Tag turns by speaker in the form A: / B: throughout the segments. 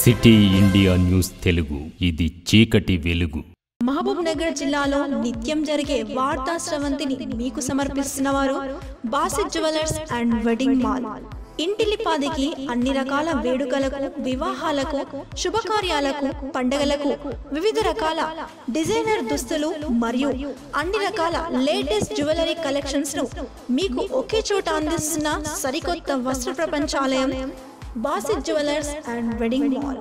A: City India news Telugu ఇది చీకటి వెలుగు
B: మహబూబ్ నగర్ జిల్లాలో నిత్యం జరిగే వార్తా స్రవంతిని మీకు సమర్పిస్తున్న వారు Basith jewellers and wedding mall ఇంటిలిపాదికి అన్ని రకాల వేడుకలకు వివాహాలకు శుభకార్యాలకు పండగలకు వివిధ రకాల డిజైనర్ దుస్తులు మరియు అన్ని రకాల లేటెస్ట్ జ్యువెలరీ కలెక్షన్స్ ను మీకు ఒకే చోట అందిస్తున్న సరికొత్త వస్త్ర ప్రపంచాలయం Basith jewellers and wedding mall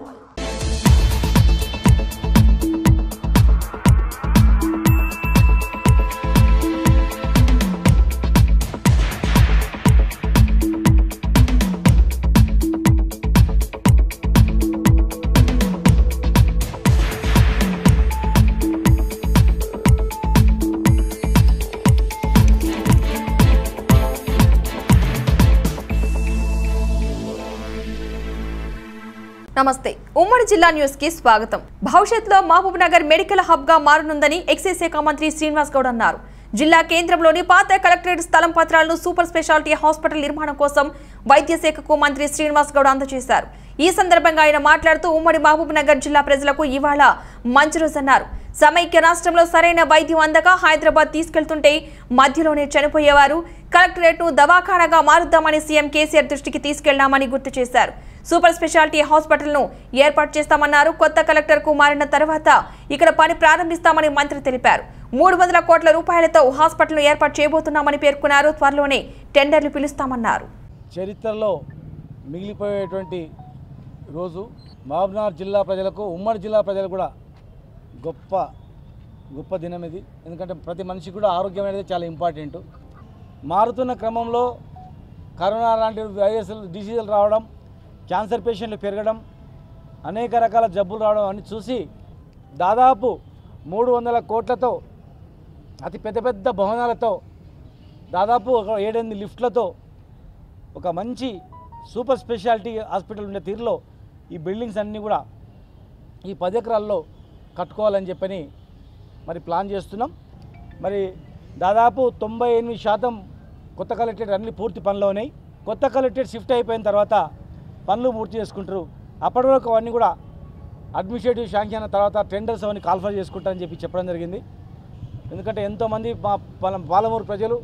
C: నమస్తే ఉమ్మడి జిల్లా న్యూస్ కి స్వాగతం భవిష్యత్తులో మహబూబ్ నగర్ మెడికల్ హబ్ గా మారనుందని ఎక్సైజ్ శాఖ మంత్రి శ్రీనివాస్ గౌడ్ అన్నారు జిల్లా కేంద్రంలోని పాత కలెక్టరేట్ స్థలం పత్రాలను సూపర్ స్పెషాలిటీ హాస్పిటల్ నిర్మాణం కోసం వైద్య శాఖకు మంత్రి శ్రీనివాస్ గౌడ్ అందజేశారు ఈ సందర్భంగా ఆయన మాట్లాడుతూ ఉమ్మడి మహబూబ్ నగర్ జిల్లా ప్రజలకు ఇవాళ మంచి రోజు అన్నారు సమైక్య రాష్ట్రంలో సరైన వైద్యం అందక హైదరాబాద్ తీసుకెళ్తుంటే మధ్యలోనే చనిపోయేవారు కలెక్టరేట్ ను దవాఖానాగా మారుద్దామని సీఎం కేసీఆర్ దృష్టికి తీసుకెళ్లామని గుర్తు చేశారు సూపర్ స్పెషాలిటీ హాస్పిటల్ ను ఏర్పాటు చేస్తామన్నారు కొత్త కలెక్టర్ కు మారిన తర్వాత ఇక్కడ పని ప్రారంభిస్తామని మంత్రి తెలిపారు మూడు వందల కోట్ల రూపాయలతో హాస్పిటల్ ను ఏర్పాటు చేయబోతున్నామని పేర్కొన్నారు త్వరలోనే టెండర్లు పిలుస్తామన్నారు
D: చరిత్రలో మిగిలిపోయేటువంటి రోజు మహబూబ్నగర్ జిల్లా ప్రజలకు ఉమ్మడి జిల్లా ప్రజలకు కూడా గొప్ప గొప్ప దినం ఇది ఎందుకంటే ప్రతి మనిషికి కూడా ఆరోగ్యం అనేది చాలా ఇంపార్టెంట్ మారుతున్న క్రమంలో కరోనా లాంటి వైరస్లు డిసీజులు రావడం క్యాన్సర్ పేషెంట్లు పెరగడం అనేక రకాల జబ్బులు రావడం అని చూసి దాదాపు మూడు వందల కోట్లతో అతి పెద్ద పెద్ద భవనాలతో దాదాపు ఒక ఏడెనిమిది లిఫ్ట్లతో ఒక మంచి సూపర్ స్పెషాలిటీ హాస్పిటల్ ఉండే తీరులో ఈ బిల్డింగ్స్ అన్నీ కూడా ఈ పది ఎకరాల్లో కట్టుకోవాలని చెప్పని మరి ప్లాన్ చేస్తున్నాం మరి దాదాపు తొంభై ఎనిమిది శాతం కొత్త కలెక్టరేట్ అన్ని పూర్తి పనిలో ఉన్నాయి కొత్త కలెక్టరేట్ షిఫ్ట్ అయిపోయిన తర్వాత పనులు పూర్తి చేసుకుంటారు అప్పటి వరకు అవన్నీ కూడా అడ్మినిస్ట్రేటివ్ శాంక్షన్ అయిన తర్వాత టెండర్స్ అవన్నీ కాల్ఫర్ చేసుకుంటారని చెప్పి చెప్పడం జరిగింది ఎందుకంటే ఎంతోమంది మా పాల పాలమూరు ప్రజలు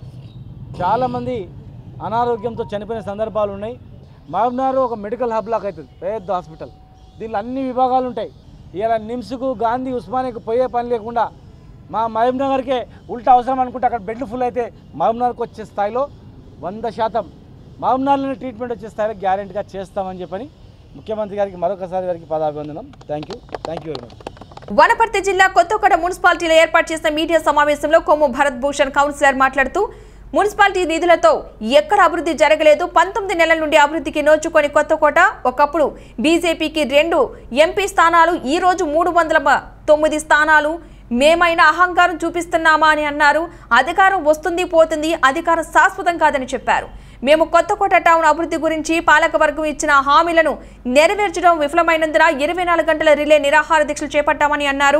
D: చాలామంది అనారోగ్యంతో చనిపోయిన సందర్భాలు ఉన్నాయి మహబూబ్నగర్ ఒక మెడికల్ హబ్ లాగా అవుతుంది పెద్ద హాస్పిటల్ దీనిలో అన్ని విభాగాలు ఉంటాయి ఇలా నిమ్స్కు గాంధీ ఉస్మానియాకు పోయే పని లేకుండా మా మహబూబ్నగర్కే ఉల్టా అవసరం అనుకుంటే అక్కడ బెడ్లు ఫుల్ అయితే మహబూబ్నగర్కి వచ్చే స్థాయిలో వంద శాతం మహబూబ్నగర్లోనే ట్రీట్మెంట్ వచ్చే స్థాయిలో గ్యారెంటీగా చేస్తామని చెప్పని ముఖ్యమంత్రి గారికి మరొకసారి గారికి పదాభివందనం thank you thank you very much
C: Wanaparthy జిల్లా కొత్తకోట మున్సిపాలిటీలో ఏర్పాటు చేసిన మీడియా సమావేశంలో కొమ్ము భరత్ భూషణ్ కౌన్సిలర్ మాట్లాడుతూ మున్సిపాలిటీ నిధులతో ఎక్కడ అభివృద్ధి జరగలేదు పంతొమ్మిది నెలల నుండి అభివృద్ధికి నోచుకొని కొత్తకోట ఒకప్పుడు బీజేపీకి రెండు ఎంపీ స్థానాలు ఈ రోజు మూడు వందల మ- తొమ్మిది స్థానాలు మేమైనా అహంకారం చూపిస్తున్నామా అని అన్నారు అధికారం వస్తుంది పోతుంది అధికారం శాశ్వతం కాదని చెప్పారు మేము కొత్తకోట టౌన్ అభివృద్ధి గురించి పాలకవర్గం ఇచ్చిన హామీలను నెరవేర్చడం విఫలమైనందున ఇరవై నాలుగు గంటల రిలే నిరాహార దీక్షలు చేపట్టామని అన్నారు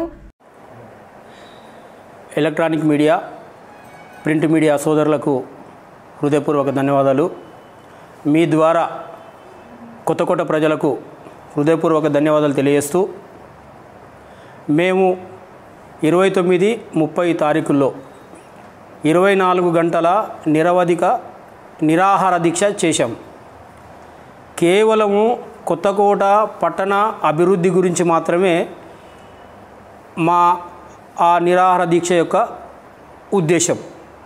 E: ఎలక్ట్రానిక్ మీడియా ప్రింట్ మీడియా సోదరులకు హృదయపూర్వక ధన్యవాదాలు మీ ద్వారా కొత్తకోట ప్రజలకు హృదయపూర్వక ధన్యవాదాలు తెలియజేస్తూ మేము ఇరవై తొమ్మిది ముప్పై తారీఖుల్లో ఇరవై నాలుగు గంటల నిరవధిక నిరాహార దీక్ష చేశాం కేవలము కొత్తకోట పట్టణ అభివృద్ధి గురించి మాత్రమే మా ఆ నిరాహార దీక్ష యొక్క ఉద్దేశం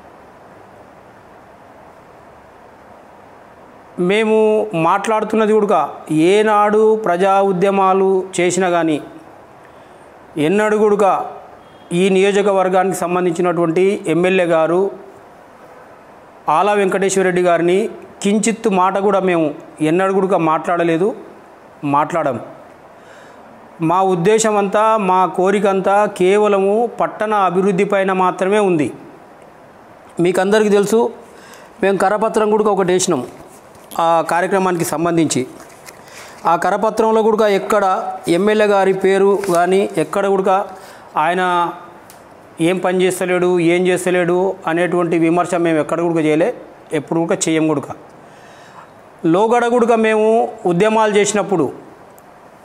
E: మేము మాట్లాడుతున్నది కూడా ఏనాడు ప్రజా ఉద్యమాలు చేసినా కానీ ఎన్నడూ కూడా ఈ నియోజకవర్గానికి సంబంధించినటువంటి ఎమ్మెల్యే గారు ఆలా వెంకటేశ్వరరెడ్డి గారిని కించిత్తు మాట కూడా మేము ఎన్నడూ కూడా మాట్లాడలేదు మాట్లాడము మా ఉద్దేశం అంతా మా కోరిక అంతా కేవలము పట్టణ అభివృద్ధి పైన మాత్రమే ఉంది మీకు అందరికీ తెలుసు మేము కరపత్రం కూడా ఒకటి వేసినాం ఆ కార్యక్రమానికి సంబంధించి ఆ కరపత్రంలో కూడా ఎక్కడ ఎమ్మెల్యే గారి పేరు కానీ ఎక్కడ కూడా ఆయన ఏం పని చేస్తలేడు ఏం చేస్తలేడు అనేటువంటి విమర్శ మేము ఎక్కడ కూడా చేయలే ఎప్పుడు కూడా చేయం కూడా లోగడ కూడా మేము ఉద్యమాలు చేసినప్పుడు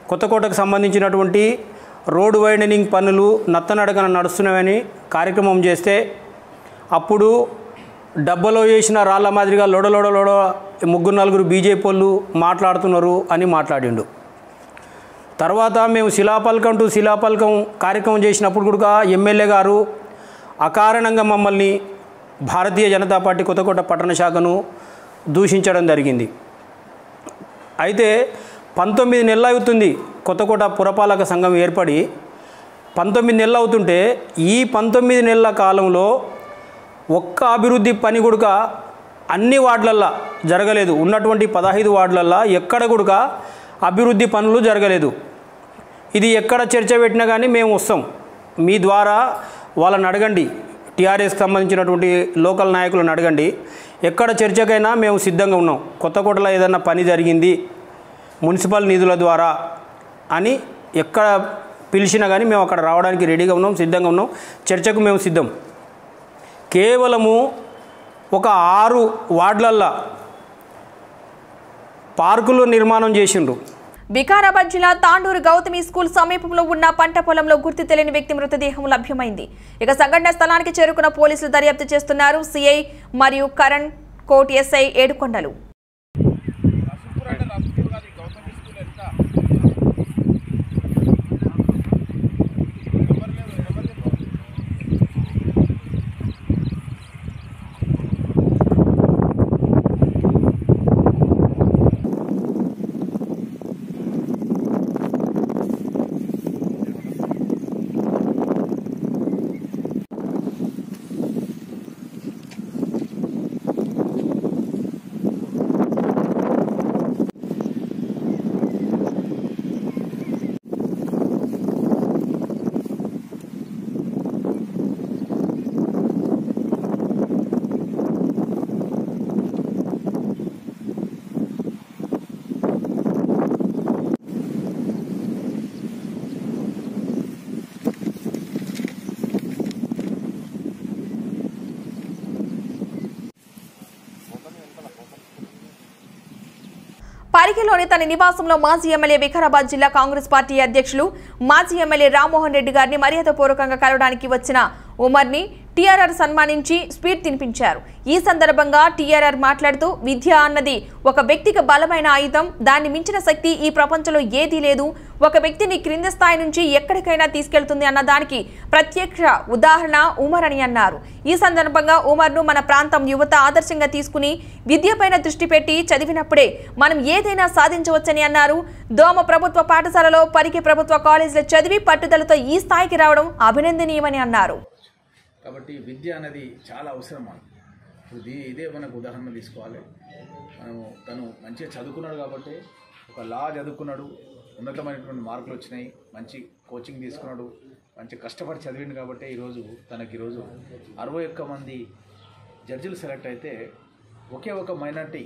E: కొత్తకోటకు సంబంధించినటువంటి రోడ్ వైడనింగ్ పనులు నత్తనడకన నడుస్తున్నాయని కార్యక్రమం చేస్తే అప్పుడు డబ్బలో వేసిన రాళ్ళ మాదిరిగా లోడలోడ లోడ ముగ్గురు నలుగురు బీజేపీ వాళ్ళు మాట్లాడుతున్నారు అని మాట్లాడిండు తర్వాత మేము శిలాపలకం టు శిలాపలకం కార్యక్రమం చేసినప్పుడు కూడా ఎమ్మెల్యే గారు అకారణంగా మమ్మల్ని భారతీయ జనతా పార్టీ కొత్తకోట పట్టణ శాఖను దూషించడం జరిగింది అయితే పంతొమ్మిది నెలలు అవుతుంది కొత్తకోట పురపాలక సంఘం ఏర్పడి పంతొమ్మిది నెలలు అవుతుంటే ఈ పంతొమ్మిది నెలల కాలంలో ఒక్క అభివృద్ధి పని గుడక అన్ని వార్డులల్లో జరగలేదు ఉన్నటువంటి పదహైదు వార్డులల్లో ఎక్కడ గుడక అభివృద్ధి పనులు జరగలేదు ఇది ఎక్కడ చర్చ పెట్టినా కానీ మేము వస్తాం మీ ద్వారా వాళ్ళని అడగండి టీఆర్ఎస్కి సంబంధించినటువంటి లోకల్ నాయకులను అడగండి ఎక్కడ చర్చకైనా మేము సిద్ధంగా ఉన్నాం కొత్తకోటలో ఏదైనా పని జరిగింది మున్సిపల్ నిధుల ద్వారా అని ఎక్కడ పిలిచినా కానీ మేము అక్కడ రావడానికి రెడీగా ఉన్నాం సిద్ధంగా ఉన్నాం చర్చకు మేము సిద్ధం కేవలము ఒక ఆరు వార్డులల్లో పార్కులు నిర్మాణం చేసిండ్రు
C: వికారాబాద్ జిల్లా తాండూరు గౌతమి స్కూల్ సమీపంలో ఉన్న పంట పొలంలో గుర్తు తెలియని వ్యక్తి మృతదేహం లభ్యమైంది ఇక సంఘటన స్థలానికి చేరుకున్న పోలీసులు దర్యాప్తు చేస్తున్నారు సిఐ మరియు కరణ్ కోట్ ఎస్ఐ ఏడుకొండలు పరిగిలోని తన నివాసంలో మాజీ ఎమ్మెల్యే వికారాబాద్ జిల్లా కాంగ్రెస్ పార్టీ అధ్యక్షులు మాజీ ఎమ్మెల్యే రామ్మోహన్ రెడ్డి గారిని మర్యాదపూర్వకంగా కలవడానికి వచ్చిన ఉమర్ని టీఆర్ఆర్ సన్మానించి స్వీట్ తినిపించారు ఈ సందర్భంగా టీఆర్ఆర్ మాట్లాడుతూ విద్య అన్నది ఒక వ్యక్తికి బలమైన ఆయుధం దాన్ని మించిన శక్తి ఈ ప్రపంచంలో ఏదీ లేదు ఒక వ్యక్తిని క్రింద స్థాయి నుంచి ఎక్కడికైనా తీసుకెళ్తుంది అన్న దానికి ప్రత్యక్ష ఉదాహరణ ఉమర్ అని అన్నారు ఈ సందర్భంగా ఉమర్ను మన ప్రాంతం యువత ఆదర్శంగా తీసుకుని విద్యపైన దృష్టి పెట్టి చదివినప్పుడే మనం ఏదైనా సాధించవచ్చని అన్నారు దోమ ప్రభుత్వ పాఠశాలలో పరిగి ప్రభుత్వ కాలేజీలో చదివి పట్టుదలతో ఈ స్థాయికి రావడం అభినందనీయమని అన్నారు
F: కాబట్టి విద్య అనేది చాలా అవసరం మనకు ఇప్పుడు దీ ఇదే మనకు ఉదాహరణ తీసుకోవాలి మనము తను మంచిగా చదువుకున్నాడు కాబట్టి ఒక లా చదువుకున్నాడు ఉన్నతమైనటువంటి మార్కులు వచ్చినాయి మంచి కోచింగ్ తీసుకున్నాడు మంచి కష్టపడి చదివిండు కాబట్టి ఈరోజు తనకి ఈరోజు అరవై ఒక్క మంది జడ్జిలు సెలెక్ట్ అయితే ఒకే ఒక మైనార్టీ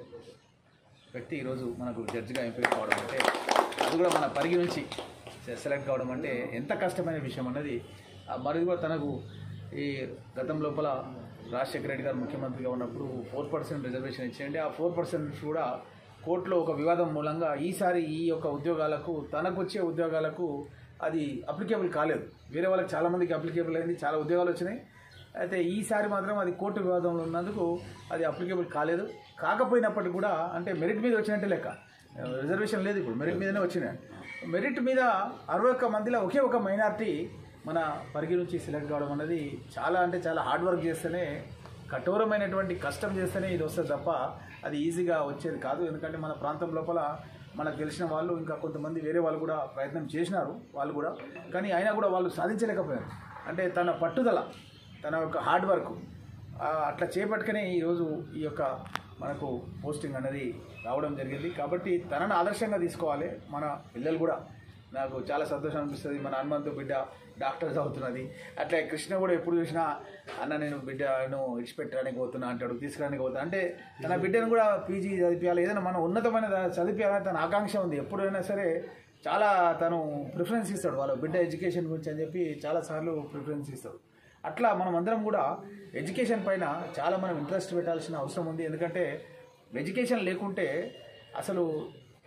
F: వ్యక్తి ఈరోజు మనకు జడ్జిగా ఎంపిక కావడం అంటే అది కూడా మన పరిగి నుంచి సె- సెలెక్ట్ కావడం అంటే ఎంత కష్టమైన విషయం అన్నది ఆ మరి కూడా తనకు ఈ గతం లోపల రాజశేఖర రెడ్డి గారు ముఖ్యమంత్రిగా ఉన్నప్పుడు ఫోర్ పర్సెంట్ రిజర్వేషన్ ఇచ్చేయండి ఆ ఫోర్ పర్సెంట్ కూడా కోర్టులో ఒక వివాదం మూలంగా ఈసారి ఈ యొక్క ఉద్యోగాలకు తనకు వచ్చే ఉద్యోగాలకు అది అప్లికేబుల్ కాలేదు వేరే వాళ్ళకి చాలామందికి అప్లికేబుల్ అయింది చాలా ఉద్యోగాలు వచ్చినాయి అయితే ఈసారి మాత్రం అది కోర్టు వివాదంలో ఉన్నందుకు అది అప్లికేబుల్ కాలేదు కాకపోయినప్పటికీ కూడా అంటే మెరిట్ మీద వచ్చినట్టే లెక్క రిజర్వేషన్ లేదు ఇప్పుడు మెరిట్ మీదనే వచ్చినాయి మెరిట్ మీద అరవై ఒక్క మందిలో ఒకే ఒక మైనార్టీ మన పరిగి నుంచి సెలెక్ట్ కావడం అనేది చాలా అంటే చాలా హార్డ్ వర్క్ చేస్తేనే కఠోరమైనటువంటి కష్టం చేస్తేనే ఇది వస్తుంది తప్ప అది ఈజీగా వచ్చేది కాదు ఎందుకంటే మన ప్రాంతం లోపల మనకు తెలిసిన వాళ్ళు ఇంకా కొంతమంది వేరే వాళ్ళు కూడా ప్రయత్నం చేసినారు వాళ్ళు కూడా కానీ అయినా కూడా వాళ్ళు సాధించలేకపోయారు అంటే తన పట్టుదల తన యొక్క హార్డ్ వర్క్ ఆ, అట్లా చేపట్టుకునే ఈరోజు ఈ యొక్క మనకు పోస్టింగ్ అనేది రావడం జరిగింది కాబట్టి తనను ఆదర్శంగా తీసుకోవాలి మన పిల్లలు కూడా నాకు చాలా సంతోషం అనిపిస్తుంది మన హనుమంతు బిడ్డ డాక్టర్ చదువుతున్నది అట్లా కృష్ణ కూడా ఎప్పుడు చూసినా అన్న నేను బిడ్డను ఇడిచిపెట్టడానికి పోతున్నా అంటాడు తీసుకురానికి పోతున్నా అంటే తన బిడ్డను కూడా పీజీ చదివించాలి ఏదైనా మన ఉన్నతమైన చదివించాలని తన ఆకాంక్ష ఉంది ఎప్పుడైనా సరే చాలా తను ప్రిఫరెన్స్ ఇస్తాడు వాళ్ళ బిడ్డ ఎడ్యుకేషన్ గురించి అని చెప్పి చాలాసార్లు ప్రిఫరెన్స్ ఇస్తాడు అట్లా మనం అందరం కూడా ఎడ్యుకేషన్ పైన చాలా మనం ఇంట్రెస్ట్ పెట్టాల్సిన అవసరం ఉంది ఎందుకంటే ఎడ్యుకేషన్ లేకుంటే అసలు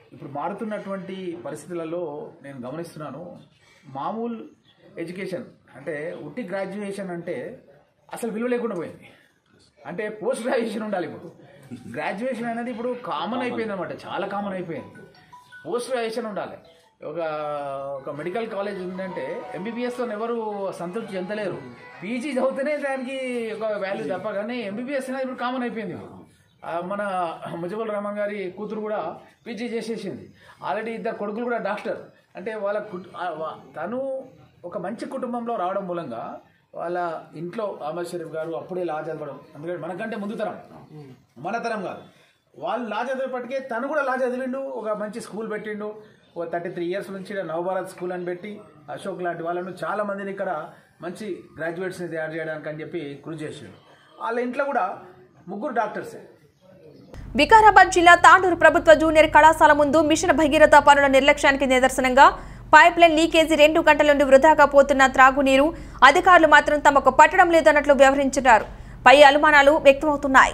F: ఇప్పుడు మారుతున్నటువంటి పరిస్థితులలో నేను గమనిస్తున్నాను మామూలు ఎడ్యుకేషన్ అంటే ఉట్టి గ్రాడ్యుయేషన్ అంటే అసలు విలువ లేకుండా పోయింది అంటే పోస్ట్ గ్రాడ్యుయేషన్ ఉండాలి ఇప్పుడు గ్రాడ్యుయేషన్ అనేది ఇప్పుడు కామన్ అయిపోయింది అనమాట చాలా కామన్ అయిపోయింది పోస్ట్ గ్రాడ్యుయేషన్ ఉండాలి ఒక ఒక మెడికల్ కాలేజ్ ఉందంటే ఎంబీబీఎస్తో ఎవరు సంతృప్తి చెందలేరు పీజీ చదివితేనే దానికి ఒక వాల్యూ తప్ప కానీ ఎంబీబీఎస్ అనేది ఇప్పుడు కామన్ అయిపోయింది ఇప్పుడు. ఆ, మన ముజబుల్ రహమాన్ గారి కూతురు కూడా పీజీ చేసేసింది ఆల్రెడీ ఇద్దరు కొడుకులు కూడా డాక్టర్ అంటే వాళ్ళ కుట్- ఆ, వా- తను ఒక మంచి కుటుంబంలో రావడం మూలంగా వాళ్ళ ఇంట్లో అహ్మద్ షరీఫ్ గారు అప్పుడే లా చదవడం అందుకని మనకంటే ముందు తరం మన తరం కాదు వాళ్ళు లా చదివేపటికే తను కూడా లా చదివిండు ఒక మంచి స్కూల్ పెట్టిండు ఒక థర్టీ త్రీ ఇయర్స్ నుంచి ఈడ నవభారత్ స్కూల్ అని పెట్టి అశోక్ లాంటి వాళ్ళను చాలా మందిని ఇక్కడ మంచి గ్రాడ్యుయేట్స్ని తయారు చేయడానికి అని చెప్పి కృషి చేసిండు వాళ్ళ ఇంట్లో కూడా ముగ్గురు డాక్టర్సే
C: వికారాబాద్ జిల్లా తాండూరు ప్రభుత్వ జూనియర్ కళాశాల ముందు మిషన్ భగీరథ పనుల నిర్లక్ష్యానికి నిదర్శనంగా పైప్ లైన్ లీకేజీ రెండు గంటల నుండి వృధాగా పోతున్న త్రాగునీరు అధికారులు మాత్రం తమకు పట్టడం లేదన్నట్లు వ్యవహరించారు పై అనుమానాలు వ్యక్తమవుతున్నాయి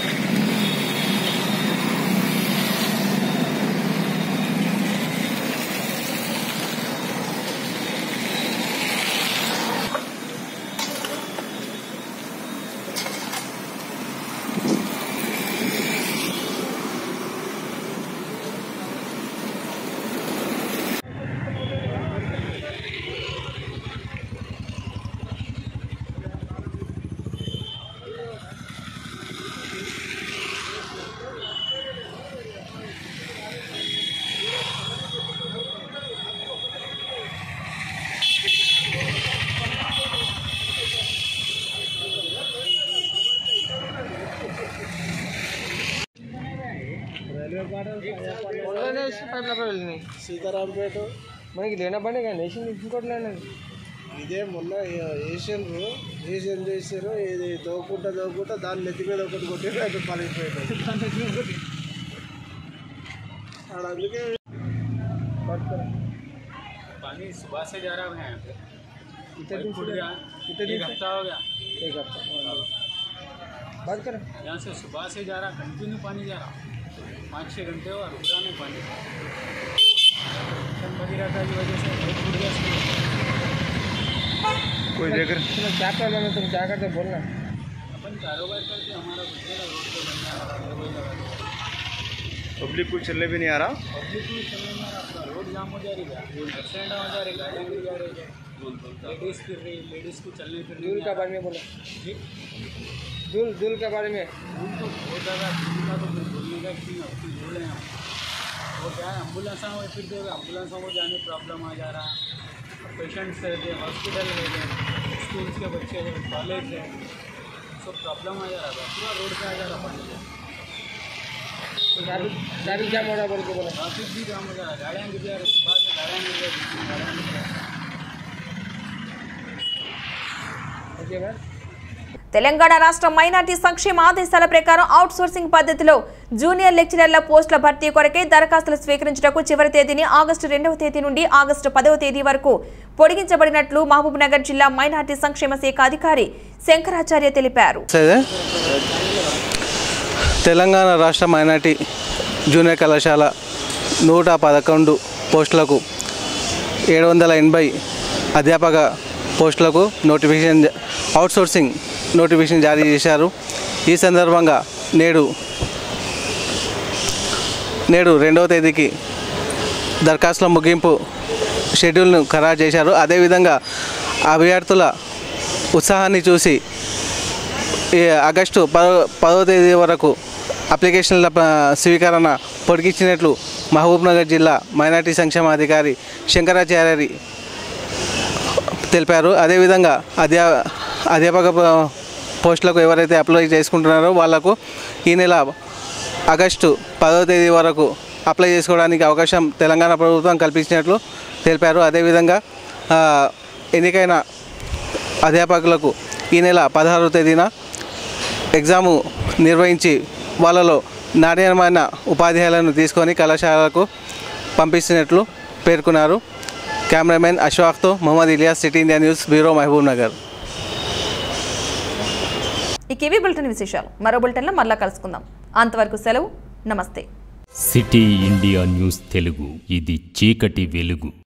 G: సీతారాంపేట
H: మనకి లేన బండి కానీ వేసింది ఇంకోటి లేనది
G: ఇదే మొన్న వేసిండ్రు వేసిన చేసారు ఇది దోకుంటా దోకుంటా దాని నెత్తి మీద ఒకటి కొట్టి అది పలిగిపోయింది ఆడ అందుకే
H: पानी सुबह से जा रहा है यहाँ पे कितने दिन फुट गया कितने दिन हफ्ता हो गया एक हफ्ता बात करें यहाँ से सुबह से जा रहा कंटिन्यू पानी जा रहा पाँच छः घंटे हुआ रुक रहा नहीं पानी मिशन भगीरथा की वजह से बहुत फुट गया कोई देख रहे क्या प्रॉब्लम है तुम क्या करते बोलना अपन कारोबार करते हमारा गुजरा रोड पे बनना रोड लगा
G: पब्लिक को चलने भी नहीं आ रहा
H: पब्लिक में चलने में आपका रोड जाम हो जा रही है एक्सीडेंट हो जा रही गाड़ियाँ गिर जा रही है लेडीज़ फिर रही लेडीज़ को चलने फिरने दूल के बारे में बोला जी दूल दूल के बारे में दूल तो बहुत ज़्यादा दूल का तो फिर बोलने का कि अपनी दूल है यहाँ वो क्या है एम्बुलेंस हो फिर जो एम्बुलेंसों को जाने प्रॉब्लम आ जा रहा है पेशेंट्स रहते हॉस्पिटल रहते स्कूल्स के बच्चे हैं कॉलेज है सब प्रॉब्लम आ जा रहा है पूरा रोड पे आ जा रहा पानी ट्रैफिक जाम हो रहा बोल के बोला ट्रैफिक भी जाम हो जा रहा है गाड़ियाँ गिर जा रही सुबह से गाड़ियाँ गिर रही गाड़ियाँ गिर रही ओके मैम
C: తెలంగాణ రాష్ట్ర మైనార్టీ సంక్షేమ ఆదేశాల ప్రకారం అవుట్ సోర్సింగ్ పద్ధతిలో జూనియర్ లెక్చరర్ల పోస్టుల భర్తీ కొరకై దరఖాస్తులు స్వీకరించుటకు చివరి తేదీని ఆగస్టు రెండవ తేదీ నుండి ఆగస్టు పదవ తేదీ వరకు పొడిగించబడినట్లు మహబూబ్ నగర్ జిల్లా మైనార్టీ సంక్షేమ శాఖ అధికారి శంకరాచార్య తెలిపారు
G: సరే తెలంగాణ రాష్ట్ర మైనార్టీ జూనియర్ కళాశాల నూట పదకొండు పోస్టులకు ఏడు వందల ఎనభై అధ్యాపక పోస్టులకు నోటిఫికేషన్ అవుట్సోర్సింగ్ నోటిఫికేషన్ జారీ చేశారు ఈ సందర్భంగా నేడు నేడు రెండవ తేదీకి దరఖాస్తుల ముగింపు షెడ్యూల్ను ఖరారు చేశారు అదేవిధంగా అభ్యర్థుల ఉత్సాహాన్ని చూసి ఈ ఆగస్టు పదో పదవ తేదీ వరకు అప్లికేషన్ల ప- స్వీకరణ పొడిగించినట్లు మహబూబ్నగర్ జిల్లా మైనార్టీ సంక్షేమ అధికారి శంకరాచార్య తెలిపారు అదేవిధంగా అధ్యా అధ్యాపక ప- పోస్టులకు ఎవరైతే అప్లై చేసుకుంటున్నారో వాళ్లకు ఈ నెల ఆగస్టు పదవ తేదీ వరకు అప్లై చేసుకోవడానికి అవకాశం తెలంగాణ ప్రభుత్వం కల్పించినట్లు తెలిపారు అదేవిధంగా ఆ, ఎన్నికైన అధ్యాపకులకు ఈ నెల పదహారవ తేదీన ఎగ్జాము నిర్వహించి వాళ్ళలో నాణ్యమైన ఉపాధ్యాయులను తీసుకొని కళాశాలకు పంపిస్తున్నట్లు పేర్కొన్నారు కెమెరామెన్ అశ్వాక్తో Mohammed Ilyas city India news bureau Mahabub Nagar
C: ఈ కివీ బులెటిన్ విశేషాలు మరో బులెటిన్లో మళ్ళా కలుసుకుందాం అంతవరకు సెలవు నమస్తే
A: సిటీ ఇండియా న్యూస్ తెలుగు ఇది చీకటి వెలుగు